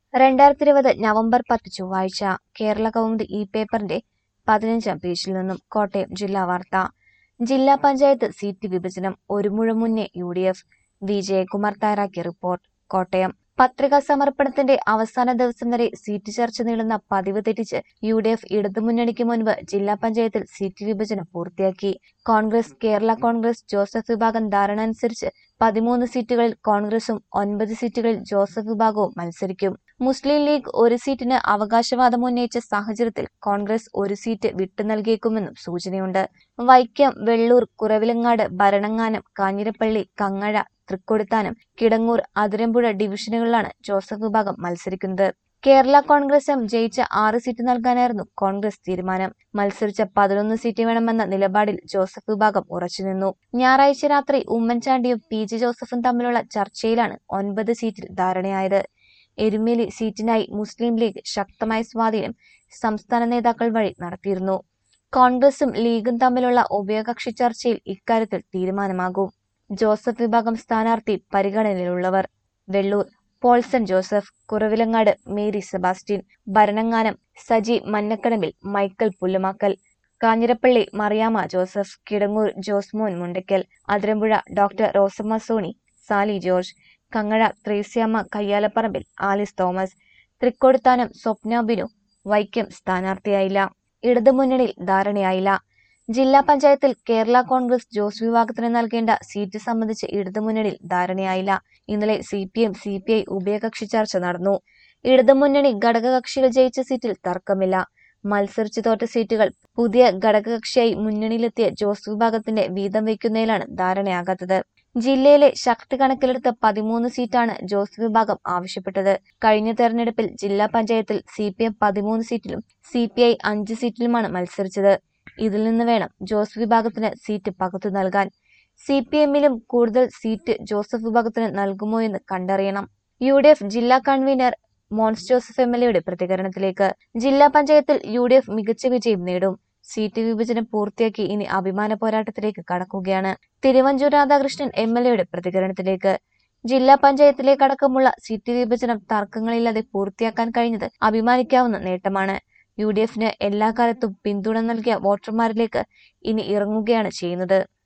രണ്ടായിരത്തി ഇരുപത് നവംബർ പത്ത് ചൊവ്വാഴ്ച കേരള കൗമുദി ഈ പേപ്പറിന്റെ പതിനഞ്ചാം പേജിൽ നിന്നും കോട്ടയം ജില്ലാ വാർത്ത ജില്ലാ പഞ്ചായത്ത് സീറ്റ് വിഭജനം ഒരു മുഴ മുന്നേ U D F V Jayakumar തയ്യാറാക്കിയ റിപ്പോർട്ട് കോട്ടയം പത്രികാ സമർപ്പണത്തിന്റെ അവസാന ദിവസം വരെ സീറ്റ് ചർച്ച നീളുന്ന പതിവ് തെറ്റിച്ച് യു ഡി എഫ് ഇടതുമുന്നണിക്ക് മുൻപ് ജില്ലാ പഞ്ചായത്തിൽ സീറ്റ് വിഭജനം പൂർത്തിയാക്കി കോൺഗ്രസ് കേരള കോൺഗ്രസ് ജോസഫ് വിഭാഗം ധാരണ അനുസരിച്ച് പതിമൂന്ന് സീറ്റുകളിൽ കോൺഗ്രസും ഒൻപത് സീറ്റുകളിൽ ജോസഫ് വിഭാഗവും മത്സരിക്കും മുസ്ലിം ലീഗ് ഒരു സീറ്റിന് അവകാശവാദം ഉന്നയിച്ച സാഹചര്യത്തിൽ കോൺഗ്രസ് ഒരു സീറ്റ് വിട്ടു നൽകിയേക്കുമെന്നും സൂചനയുണ്ട് വൈക്കം വെള്ളൂർ കുറവിലങ്ങാട് ഭരണങ്ങാനം കാഞ്ഞിരപ്പള്ളി കങ്ങഴ തൃക്കൊടുത്താനം കിടങ്ങൂർ അതിരമ്പുഴ ഡിവിഷനുകളിലാണ് ജോസഫ് വിഭാഗം മത്സരിക്കുന്നത് കേരള കോൺഗ്രസ് എം ജയിച്ച ആറ് സീറ്റ് നൽകാനായിരുന്നു കോൺഗ്രസ് തീരുമാനം മത്സരിച്ച പതിനൊന്ന് സീറ്റ് വേണമെന്ന നിലപാടിൽ ജോസഫ് വിഭാഗം ഉറച്ചുനിന്നു ഞായറാഴ്ച രാത്രി ഉമ്മൻചാണ്ടിയും പി ജെ ജോസഫും തമ്മിലുള്ള ചർച്ചയിലാണ് ഒൻപത് സീറ്റിൽ ധാരണയായത് എരുമേലി സീറ്റിനായി മുസ്ലിം ലീഗ് ശക്തമായ സ്വാധീനം സംസ്ഥാന നേതാക്കൾ വഴി നടത്തിയിരുന്നു കോൺഗ്രസും ലീഗും തമ്മിലുള്ള ഉഭയകക്ഷി ചർച്ചയിൽ ഇക്കാര്യത്തിൽ തീരുമാനമാകും ജോസഫ് വിഭാഗം സ്ഥാനാർത്ഥി പരിഗണനയിലുള്ളവർ Vellur Paulson Joseph Kuravilangad Mary Sebastian Bharananganam Saji Mannakadampil Michael Pullumakkal Kanjirappally Mariyamma Joseph Kidangoor Josemon Mundackal Athirampuzha doctor Rosamma Soni Sali George Kangazha Thresiamma Kayyalaparambil Alice Thomas Thrikkodithanam Swapna Binu Vaikom സ്ഥാനാർത്ഥിയായില്ല ഇടതുമുന്നണിയിൽ ധാരണയായില്ല ജില്ലാ പഞ്ചായത്തിൽ കേരള കോൺഗ്രസ് ജോസ് വിഭാഗത്തിന് നൽകേണ്ട സീറ്റ് സംബന്ധിച്ച് ഇടതുമുന്നണിയിൽ ധാരണയായില്ല ഇന്നലെ C P M C P I ഉഭയകക്ഷി ചർച്ച നടന്നു ഇടതുമുന്നണി ഘടകകക്ഷികൾ ജയിച്ച സീറ്റിൽ തർക്കമില്ല മത്സരിച്ചു തോറ്റ സീറ്റുകൾ പുതിയ ഘടകകക്ഷിയായി മുന്നണിയിലെത്തിയ ജോസ് വിഭാഗത്തിന്റെ വീതം വയ്ക്കുന്നതിലാണ് ധാരണയാകാത്തത് ജില്ലയിലെ ശക്തി കണക്കിലെടുത്ത് പതിമൂന്ന് സീറ്റാണ് ജോസ് വിഭാഗം ആവശ്യപ്പെട്ടത് കഴിഞ്ഞ തെരഞ്ഞെടുപ്പിൽ ജില്ലാ പഞ്ചായത്തിൽ സി പി എം പതിമൂന്ന് സീറ്റിലും സി പി ഐ അഞ്ച് സീറ്റിലുമാണ് മത്സരിച്ചത് ഇതിൽ നിന്ന് വേണം ജോസ് വിഭാഗത്തിന് സീറ്റ് പകുത്തു നൽകാൻ സി പി എമ്മിലും കൂടുതൽ സീറ്റ് ജോസഫ് വിഭാഗത്തിന് നൽകുമോ എന്ന് കണ്ടറിയണം യു ഡി എഫ് ജില്ലാ convener Mons Joseph M L എയുടെ പ്രതികരണത്തിലേക്ക് ജില്ലാ പഞ്ചായത്തിൽ യു ഡി എഫ് മികച്ച വിജയം നേടും സീറ്റ് വിഭജനം പൂർത്തിയാക്കി ഇനി അഭിമാന പോരാട്ടത്തിലേക്ക് കടക്കുകയാണ് തിരുവഞ്ചൂർ രാധാകൃഷ്ണൻ എം എൽ എയുടെ പ്രതികരണത്തിലേക്ക് ജില്ലാ പഞ്ചായത്തിലേക്കടക്കമുള്ള സീറ്റ് വിഭജനം തർക്കങ്ങളില്ലാതെ പൂർത്തിയാക്കാൻ കഴിഞ്ഞത് അഭിമാനിക്കാവുന്ന നേട്ടമാണ് യു ഡി എഫിന് എല്ലാ കാലത്തും പിന്തുണ നൽകിയ വോട്ടർമാരിലേക്ക് ഇനി ഇറങ്ങുകയാണ് ചെയ്യുന്നത്